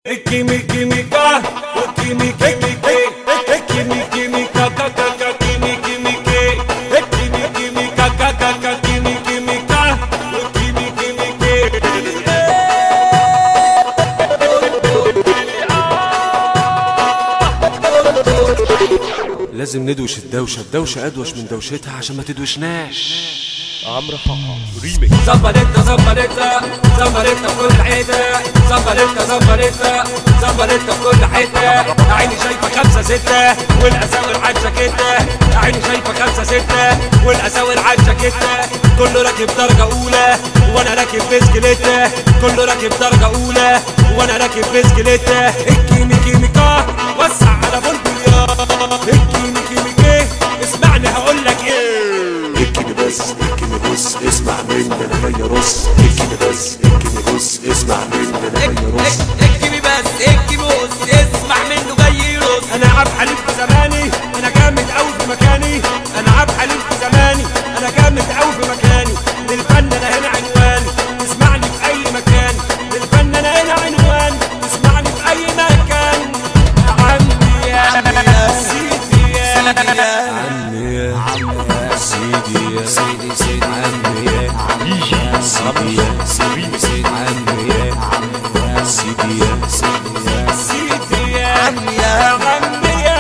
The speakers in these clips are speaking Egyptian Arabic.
Kimi kimi ka, kimi kimi ke, kimi kimi ka ka ka ka, kimi kimi ke, kimi kimi ka ka ka ka, kimi kimi ka, kimi kimi ke. لازم ندوش الدوشة الدوشة أدوش من دوشتها عشان ما تدوشناش عمرو حاحة ريميكس زمبريتا زمبريتا زمبريتا في كل حتة زمبريتا زمبريتا زمبريتا في كل حتة عيني شايفة خمسة ستة والأساور على الجاكيتة عيني شايفة خمسة ستة والأساور على الجاكيتة كله راكب درجة أولى وأنا راكب بسكليتة كله راكب درجة أولى وأنا راكب بسكليتة الكيمي كيميكا وسع على بلبل يا الكيمي كيميكي اسمعني هقولك ايه اركني بس اركني بص اسمع مني انا جاي ارص اركني بس اركني بص اسمع مني انا جاي ارص اكتبي بس اكتبي بص اسمع منه جاي يرص انا عبد حليم في زماني انا جامد قوي في مكاني انا عبد حليم في زماني انا جامد قوي في مكاني للفن انا هنا عنوان تسمعني في اي مكان للفن انا هنا عنوان تسمعني في اي مكان عمي يا سيدي يا عمي يا سيدي يا سيدي سيدي عمي يا سيدي يا سيدي سيدي عمي يا سيدي يا سيدي يا سيدي يا عمي يا عمي يا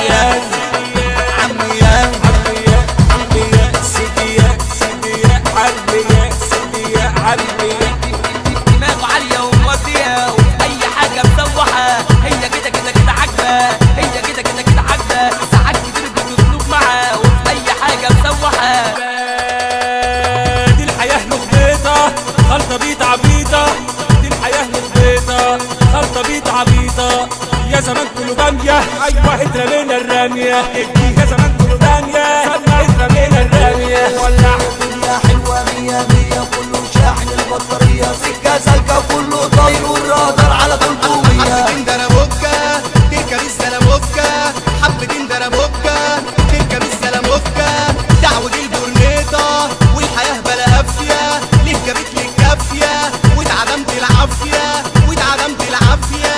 عمي يا عمي يا عمي يا سيدي يا سيدي يا عمي يا سيدي يا عمي يا دماغه عالية ومودية وفي أي حاجة مسوحة هي كده كده كده عاجبة هي كده كده كده عاجبة ساعات كتير بتسلوب معاه وفي أي حاجة مسوحة دي الحياة لخبيطة خلطة بيت عبيطة دي الحياة لخبيطة خلطة بيت عبيطة يا زمان كله بامية أيوة اترمينا الرامية يا زمان كله بامية اترمينا الرامية ولع الدنيا حلوة مية مية كله شاحن البطارية سكة سالكة كله طاير والرادار على طول قوية حبتين دربوكا تركب الزلموكا حبتين دربوكا تركب الزلموكا دعوة البورنيطة والحياة بلا قافية ليه جابت لي الكافية واتعدمت العافية واتعدمت العافية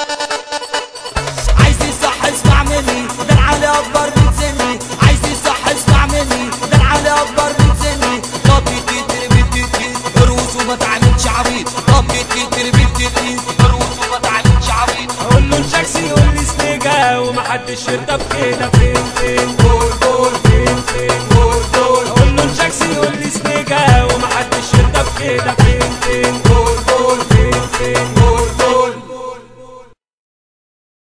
عايز يصح اسمع مني ده العالي اكبر من سني عايز يصح اسمع مني ده العالي اكبر من سني طب تتر بتتر ارقص وما تعملش عبيط طب تتر بتتر ارقص وما تعملش عبيط أقول له الشاكسي يقول لي سنيجا ومحدش يرضى بكده فين فين جول جول فين فين جول جول أقول له الشاكسي يقول لي سنيجا ومحدش يرضى بكده